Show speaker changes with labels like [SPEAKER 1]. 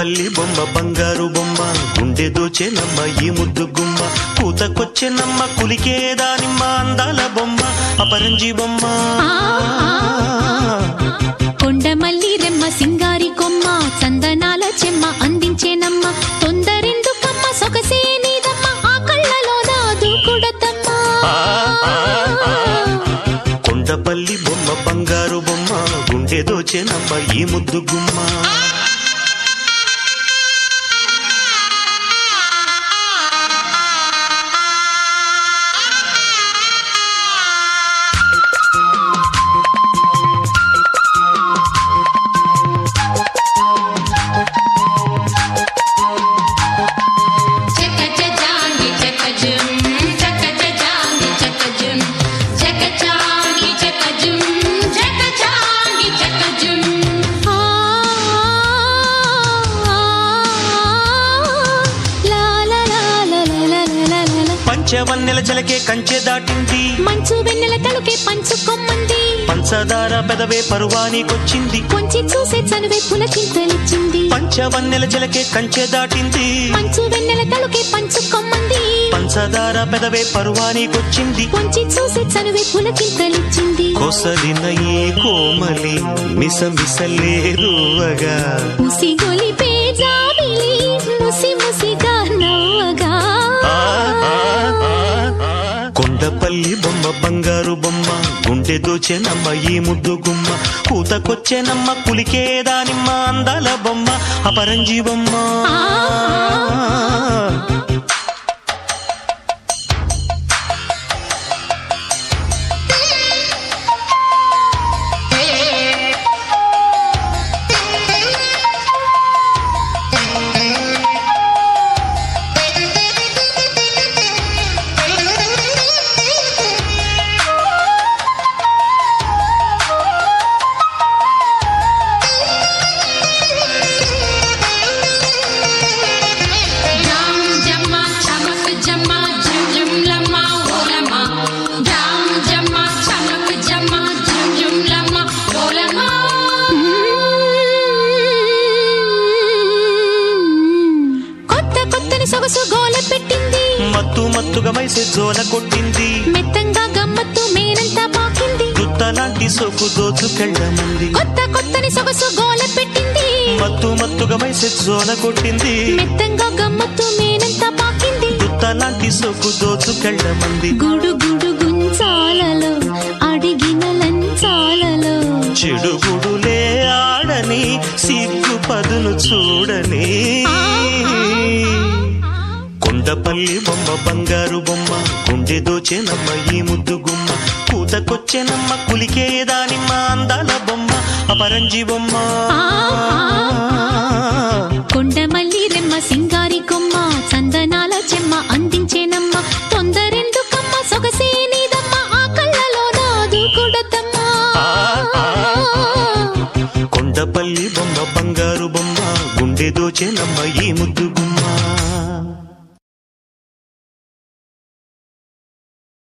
[SPEAKER 1] కొండపల్లి బొమ్మ బంగారు బొమ్మ గుండె దోచెనమ్మ ఈ ముద్దు గుమ్మ పూతకొచ్చెనమ్మ కులికే దానిమ్మ అందాల బొమ్మ అపరంజి బొమ్మ
[SPEAKER 2] కొండమల్లి రెమ్మ సింగారి కొమ్మ చందనాల చెమ్మ అందించేనమ్మ తొందరెందుకమ్మ సొగసే నీదమ్మ ఆ కళ్ళలో దూకుడద్దమ్మ
[SPEAKER 1] ఆ, ఆ, ఆ. కొండపల్లి బొమ్మ బంగారు బొమ్మ గుండె దోచెనమ్మ ఈ ముద్దు గుమ్మ
[SPEAKER 3] చకచజాంగి చకజుం చకచజాంగి చకజుం చకచాంగి చకజుం చకచాంగి చకజుం
[SPEAKER 2] ఆ, లా, లా, లా, లా, లా, లా, లా, లా, లా.
[SPEAKER 1] పంచవన్నెల చలకే కంచె దాటింది
[SPEAKER 2] మంచు వెన్నెల తలుకే పంచుకొమ్మంది
[SPEAKER 1] పంచదార పెదవే పరువానికొచ్చింది
[SPEAKER 2] కొంచి చూసే చనువే పులకింతలిచ్చింది
[SPEAKER 1] పంచవన్నెల చిలకే కంచె దాటింది
[SPEAKER 2] మంచు వెన్నెల తలుకే పంచుకొమ్మంది
[SPEAKER 1] పంచదార పెదవే పరువానికొచ్చింది
[SPEAKER 2] కొంచి చూసే చనువే పులకింతలిచ్చింది
[SPEAKER 1] కొసలిన ఈ కోమలి మిస మిసలేరువగా
[SPEAKER 2] ముసి గొలిపే జాబిలి ముసి ముసిగా నవ్వగా
[SPEAKER 1] ఆ, ఆ, ఆ, ఆ. కొండపల్లి బొమ్మ బంగారు బొమ్మ గుండె దోచెనమ్మ ఈ ముద్దు గుమ్మ కూతకొచ్చెనమ్మ కులికే దానిమ్మ అందాల బొమ్మ అపరంజి బొమ్మ
[SPEAKER 3] జాం జమ్మ చమక్ జమ్మ జుం జుం లమ్మ ఓలమ్మ జాం జమ్మ చమక్ జమ్మ జుం జుం లమ్మ ఓలమ్మ
[SPEAKER 2] కొత్త కొత్తని సొగసు గోల పెట్టింది
[SPEAKER 1] మత్తు మత్తుగా మైసే జోల కొట్టింది
[SPEAKER 2] మెత్తంగా గమ్మత్తు మేనంతా పాకింది
[SPEAKER 1] దుత్తలాంటి సోకు దోచుకెళ్ళముంది
[SPEAKER 2] కొత్త కొత్తని సొగసు గోల పెట్టింది
[SPEAKER 1] మత్తు మత్తుగా మైసే జోల కొట్టింది
[SPEAKER 2] మెత్తంగా గమ్మత్తు మేనంతా పాకింది
[SPEAKER 1] దుత్తలాంటి సోకు దోచుకెళ్ళమంది
[SPEAKER 2] గుడు గుడు గుంచాలలో అడిగిన లంచాలలో
[SPEAKER 1] చెడుగుడులే ఆడని సిగ్గు పదును చూడని కొండపల్లి బొమ్మ బంగారు బొమ్మ గుండె దోచెనమ్మ ఈ ముద్దు గుమ్మ కూతకొచ్చెనమ్మ కులికే దానిమ్మ అందాల బొమ్మ అపరంజి బొమ్మ
[SPEAKER 2] కొండమల్లి రెమ్మ సింగారి కొమ్మ చందనాల చెమ్మ అందించేనమ్మ తొందరెందుకమ్మ సొగసే నీదమ్మ ఆ కళ్ళలో దూకుడద్దమ్మ
[SPEAKER 1] ఆ, ఆ, కొండపల్లి బొమ్మ బంగారు బొమ్మ గుండె దోచెనమ్మ ఈ ముద్దు గుమ్మ